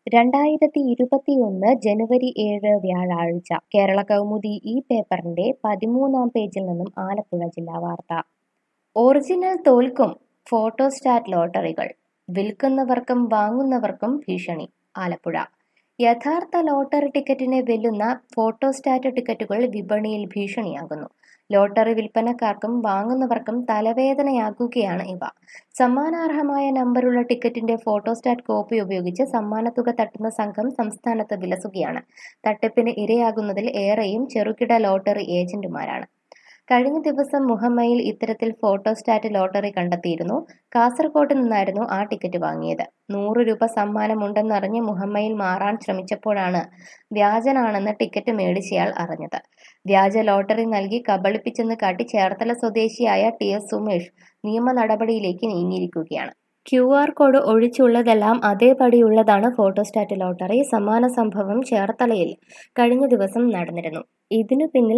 രണ്ടായിരത്തി ഇരുപത്തിയൊന്ന് ജനുവരി ഏഴ് വ്യാഴാഴ്ച കേരള കൗമുദി ഈ പേപ്പറിന്റെ പതിമൂന്നാം പേജിൽ നിന്നും ആലപ്പുഴ ജില്ലാ വാർത്ത ഒറിജിനൽ തോൽക്കും ഫോട്ടോസ്റ്റാറ്റ് ലോട്ടറികൾ വിൽക്കുന്നവർക്കും വാങ്ങുന്നവർക്കും ഭീഷണി ആലപ്പുഴ യഥാർത്ഥ ലോട്ടറി ടിക്കറ്റിനെ വെല്ലുന്ന ഫോട്ടോസ്റ്റാറ്റ് ടിക്കറ്റുകൾ വിപണിയിൽ ഭീഷണിയാകുന്നു ലോട്ടറി വിൽപ്പനക്കാർക്കും വാങ്ങുന്നവർക്കും തലവേദനയാകുകയാണ് ഇവ സമ്മാനാർഹമായ നമ്പറുള്ള ടിക്കറ്റിന്റെ ഫോട്ടോസ്റ്റാറ്റ് കോപ്പി ഉപയോഗിച്ച് സമ്മാനത്തുക തട്ടുന്ന സംഘം സംസ്ഥാനത്ത് വിലസുകയാണ് തട്ടിപ്പിന് ഇരയാകുന്നതിൽ ഏറെയും ചെറുകിട ലോട്ടറി ഏജന്റുമാരാണ് കഴിഞ്ഞ ദിവസം മുഹമ്മയിൽ ഇത്തരത്തിൽ ഫോട്ടോസ്റ്റാറ്റ് ലോട്ടറി കണ്ടെത്തിയിരുന്നു കാസർകോട്ട് നിന്നായിരുന്നു ആ ടിക്കറ്റ് വാങ്ങിയത് നൂറ് രൂപ സമ്മാനമുണ്ടെന്നറിഞ്ഞ് മുഹമ്മയിൽ മാറാൻ ശ്രമിച്ചപ്പോഴാണ് വ്യാജനാണെന്ന് ടിക്കറ്റ് മേടിച്ചയാൾ അറിഞ്ഞത് വ്യാജ ലോട്ടറി നൽകി കബളിപ്പിച്ചെന്ന് കാട്ടി ചേർത്തല സ്വദേശിയായ ടി എസ് സുമേഷ് നിയമ നടപടിയിലേക്ക് നീങ്ങിയിരിക്കുകയാണ് ക്യു ആർ കോഡ് ഒഴിച്ചുള്ളതെല്ലാം അതേപടിയുള്ളതാണ് ഫോട്ടോസ്റ്റാറ്റ് ലോട്ടറി സമാന സംഭവം ചേർത്തലയിൽ കഴിഞ്ഞ ദിവസം നടന്നിരുന്നു ഇതിനു പിന്നിൽ